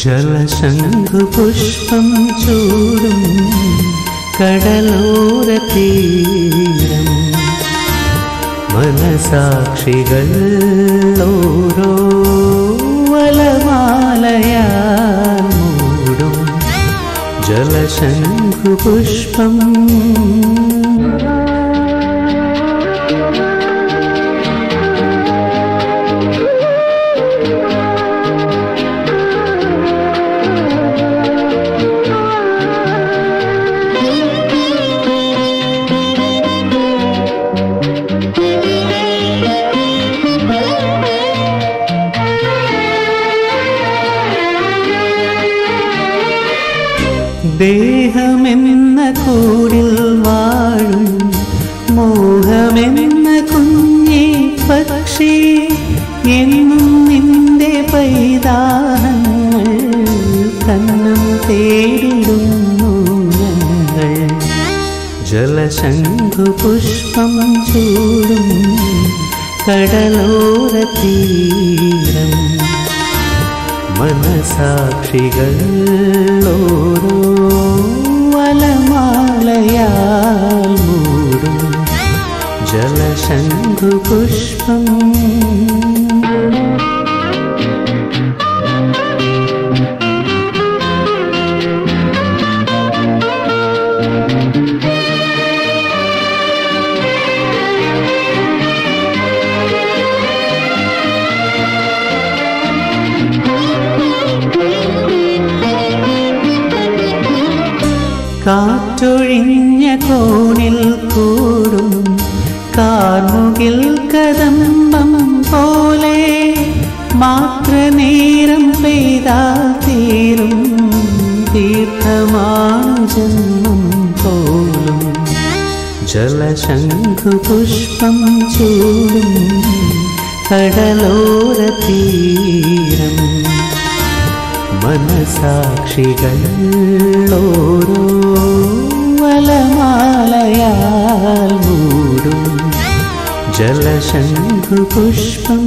ജലശംഖു പുഷ്പം ചൂടും കടലോര തീരം മനസാക്ഷികൾ ഓരോ വലമാലയാൽ മൂടും ജലശംഖു പുഷ്പം ദേഹമെന്ന കൂടിൽ വാഴും മോഹമെന്ന കുഞ്ഞി പക്ഷി എന്നും നിന്റെ പൈതാഹങ്ങൾ കണ്ണം തേടിടുന്നു ഞങ്ങൾ ജലശംഖു പുഷ്പം ചൂടും കടലോര തീരം മനസാക്ഷികൾ ഓരോ വലമാലയാൽ മൂടും ജലശംഖു പുഷ്പം കാറ്റൊഴിഞ്ഞ കോണിൽ കൂടും കാർമുകിൽ കദംബം പോലെ മാത്രനേരം പെയ്താൽ തീരും തീർത്ഥമാണു ജന്മം പോലും ജലശംഖു പുഷ്പം ചൂടും കടലോര തീരം മനസാക്ഷികൾ ഓരോ വലമാലയാൽ മൂടും ജലശംഖു പുഷ്പം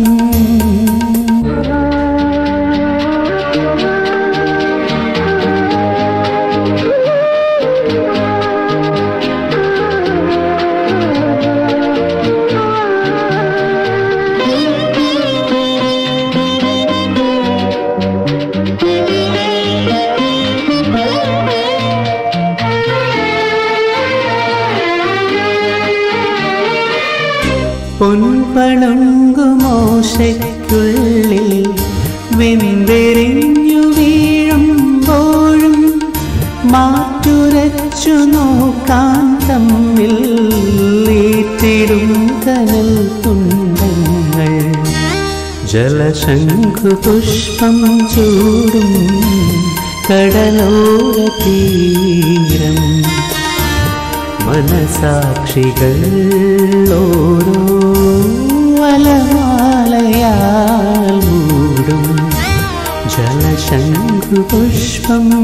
പൊൻപണുങ്കുമോശയ്ക്കുള്ളിൽ വെന്തെറിഞ്ഞു വീഴുമ്പോഴും മാറ്റുരച്ചു നോക്കാൻ തമ്മിൽ ഏറ്റിടും കനൽ തുണ്ടങ്ങൾ ജലശംഖു പുഷ്പം ചൂടും കടലോര തീരം മനസാക്ഷികൾ ഓരോ വലമാലയാൽ മൂടും ജലശംഖു പുഷ്പം